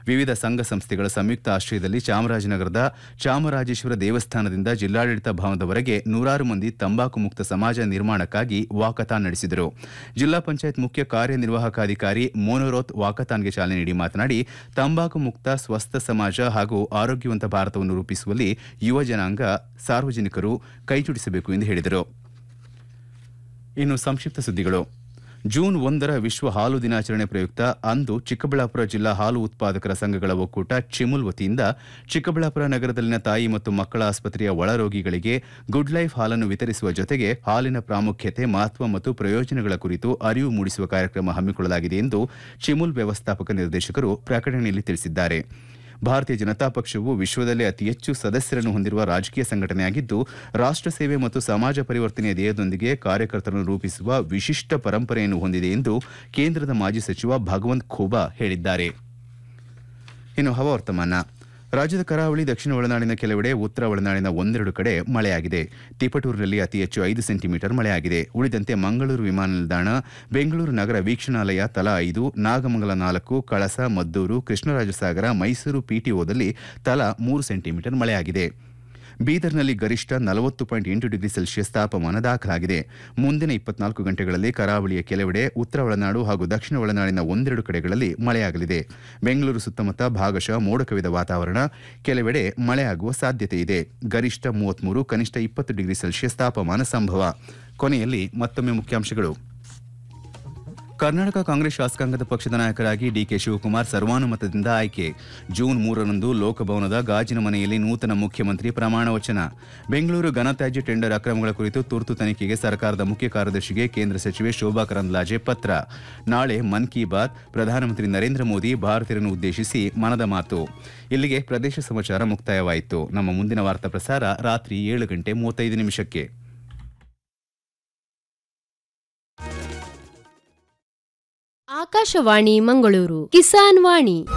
ವಿವಿಧ ಸಂಘ ಸಂಸ್ಥೆಗಳ ಸಂಯುಕ್ತ ಆಶ್ರಯದಲ್ಲಿ ಚಾಮರಾಜನಗರದ ಚಾಮರಾಜೇಶ್ವರ ದೇವಸ್ಥಾನದಿಂದ ಜಿಲ್ಲಾಡಳಿತ ಭವನದವರೆಗೆ ನೂರಾರು ಮಂದಿ ತಂಬಾಕು ಮುಕ್ತ ಸಮಾಜ ನಿರ್ಮಾಣಕ್ಕಾಗಿ ವಾಕಥಾನ್ ನಡೆಸಿದರು ಜಿಲ್ಲಾ ಪಂಚಾಯತ್ ಮುಖ್ಯ ಕಾರ್ಯನಿರ್ವಾಹಕಾಧಿಕಾರಿ ಮೋನೋರೋತ್ ವಾಕಥಾನ್ಗೆ ಚಾಲನೆ ನೀಡಿ ಮಾತನಾಡಿ ತಂಬಾಕು ಮುಕ್ತ ಸ್ವಸ್ಥ ಸಮಾಜ ಹಾಗೂ ಆರೋಗ್ಯವಂತ ಭಾರತವನ್ನು ರೂಪಿಸುವಲ್ಲಿ ಯುವ ಜನಾಂಗ ಸಾರ್ವಜನಿಕರು ಕೈಜೋಡಿಸಬೇಕು ಎಂದು ಹೇಳಿದರು ಇನ್ನು ಸಂಕ್ಷಿಪ್ತ ಸುದ್ದಿಗಳು ಜೂನ್ ಒಂದರ ವಿಶ್ವ ಹಾಲು ದಿನಾಚರಣೆ ಪ್ರಯುಕ್ತ ಅಂದು ಚಿಕ್ಕಬಳ್ಳಾಪುರ ಜಿಲ್ಲಾ ಹಾಲು ಉತ್ಪಾದಕರ ಸಂಘಗಳ ಒಕ್ಕೂಟ ಚಿಮುಲ್ ವತಿಯಿಂದ ಚಿಕ್ಕಬಳ್ಳಾಪುರ ನಗರದಲ್ಲಿನ ತಾಯಿ ಮತ್ತು ಮಕ್ಕಳ ಆಸ್ಪತ್ರೆಯ ಒಳರೋಗಿಗಳಿಗೆ ಗುಡ್ ಲೈಫ್ ಹಾಲನ್ನು ವಿತರಿಸುವ ಜೊತೆಗೆ ಹಾಲಿನ ಪ್ರಾಮುಖ್ಯತೆ ಮಹತ್ವ ಮತ್ತು ಪ್ರಯೋಜನಗಳ ಕುರಿತು ಅರಿವು ಮೂಡಿಸುವ ಕಾರ್ಯಕ್ರಮ ಹಮ್ಮಿಕೊಳ್ಳಲಾಗಿದೆ ಎಂದು ಚಿಮುಲ್ ವ್ಯವಸ್ಥಾಪಕ ನಿರ್ದೇಶಕರು ಪ್ರಕಟಣೆಯಲ್ಲಿ ತಿಳಿಸಿದ್ದಾರೆ ಭಾರತೀಯ ಜನತಾ ಪಕ್ಷವು ವಿಶ್ವದಲ್ಲೇ ಅತಿ ಹೆಚ್ಚು ಸದಸ್ಯರನ್ನು ಹೊಂದಿರುವ ರಾಜಕೀಯ ಸಂಘಟನೆಯಾಗಿದ್ದು ರಾಷ್ಟ್ರ ಸೇವೆ ಮತ್ತು ಸಮಾಜ ಪರಿವರ್ತನೆಯ ಧ್ಯೇಯದೊಂದಿಗೆ ಕಾರ್ಯಕರ್ತರನ್ನು ರೂಪಿಸುವ ವಿಶಿಷ್ಟ ಪರಂಪರೆಯನ್ನು ಹೊಂದಿದೆ ಎಂದು ಕೇಂದ್ರದ ಮಾಜಿ ಸಚಿವ ಭಗವಂತ್ ಖೂಬಾ ಹೇಳಿದ್ದಾರೆ ಇನ್ನು ಹವಾವರ್ತಮಾನ ರಾಜ್ಯದ ಕರಾವಳಿ ದಕ್ಷಿಣ ಒಳನಾಡಿನ ಕೆಲವೆಡೆ ಉತ್ತರ ಒಳನಾಡಿನ ಒಂದೆರಡು ಕಡೆ ಮಳೆಯಾಗಿದೆ ತಿಪಟೂರಿನಲ್ಲಿ ಅತಿ ಹೆಚ್ಚು ಐದು ಸೆಂಟಿಮೀಟರ್ ಮಳೆಯಾಗಿದೆ ಉಳಿದಂತೆ ಮಂಗಳೂರು ವಿಮಾನ ನಿಲ್ದಾಣ ಬೆಂಗಳೂರು ನಗರ ವೀಕ್ಷಣಾಲಯ ತಲಾ ಐದು ನಾಗಮಂಗಲ ನಾಲ್ಕು ಕಳಸ ಮದ್ದೂರು ಕೃಷ್ಣರಾಜಸಾಗರ ಮೈಸೂರು ಪಿಟಿಒದಲ್ಲಿ ತಲಾ ಮೂರು ಸೆಂಟಿಮೀಟರ್ ಮಳೆಯಾಗಿದೆ ಬೀದರ್ನಲ್ಲಿ ಗರಿಷ್ಠ ನಲವತ್ತು ಪಾಯಿಂಟ್ ಎಂಟು ಡಿಗ್ರಿ ಸೆಲ್ಸಿಯಸ್ ತಾಪಮಾನ ದಾಖಲಾಗಿದೆ ಮುಂದಿನ ಇಪ್ಪತ್ನಾಲ್ಕು ಗಂಟೆಗಳಲ್ಲಿ ಕರಾವಳಿಯ ಕೆಲವೆಡೆ ಉತ್ತರ ಒಳನಾಡು ಹಾಗೂ ದಕ್ಷಿಣ ಒಳನಾಡಿನ ಒಂದೆರಡು ಕಡೆಗಳಲ್ಲಿ ಮಳೆಯಾಗಲಿದೆ ಬೆಂಗಳೂರು ಸುತ್ತಮುತ್ತ ಭಾಗಶಃ ಮೋಡ ಕವಿದ ವಾತಾವರಣ ಕೆಲವೆಡೆ ಮಳೆಯಾಗುವ ಸಾಧ್ಯತೆ ಇದೆ ಗರಿಷ್ಠ ಮೂವತ್ಮೂರು ಕನಿಷ್ಠ ಇಪ್ಪತ್ತು ಡಿಗ್ರಿ ಸೆಲ್ಸಿಯಸ್ ತಾಪಮಾನ ಸಂಭವ ಕೊನೆಯಲ್ಲಿ ಮತ್ತೊಮ್ಮೆ ಮುಖ್ಯಾಂಶಗಳು ಕರ್ನಾಟಕ ಕಾಂಗ್ರೆಸ್ ಶಾಸಕಾಂಗದ ಪಕ್ಷದ ನಾಯಕರಾಗಿ ಡಿಕೆ ಶಿವಕುಮಾರ್ ಸರ್ವಾನುಮತದಿಂದ ಆಯ್ಕೆ ಜೂನ್ ಮೂರರಂದು ಲೋಕಭವನದ ಗಾಜಿನ ಮನೆಯಲ್ಲಿ ನೂತನ ಮುಖ್ಯಮಂತ್ರಿ ಪ್ರಮಾಣ ವಚನ ಬೆಂಗಳೂರು ಘನತ್ಯಾಜ್ಯ ಟೆಂಡರ್ ಅಕ್ರಮಗಳ ಕುರಿತು ತುರ್ತು ತನಿಖೆಗೆ ಸರ್ಕಾರದ ಮುಖ್ಯ ಕಾರ್ಯದರ್ಶಿಗೆ ಕೇಂದ್ರ ಸಚಿವೆ ಶೋಭಾ ಕರಂದ್ಲಾಜೆ ಪತ್ರ ನಾಳೆ ಮನ್ ಕಿ ಬಾತ್ ಪ್ರಧಾನಮಂತ್ರಿ ನರೇಂದ್ರ ಮೋದಿ ಭಾರತೀಯರನ್ನು ಉದ್ದೇಶಿಸಿ ಮನದ ಮಾತು ಇಲ್ಲಿಗೆ ಪ್ರದೇಶ ಸಮಾಚಾರ ಮುಕ್ತಾಯವಾಯಿತು ನಮ್ಮ ಮುಂದಿನ ವಾರ್ತಾ ಪ್ರಸಾರ ರಾತ್ರಿ ಏಳು ಗಂಟೆ ಮೂವತ್ತೈದು ನಿಮಿಷಕ್ಕೆ ಆಕಾಶವಾಣಿ ಮಂಗಳೂರು ಕಿಸಾನ್ ವಾಣಿ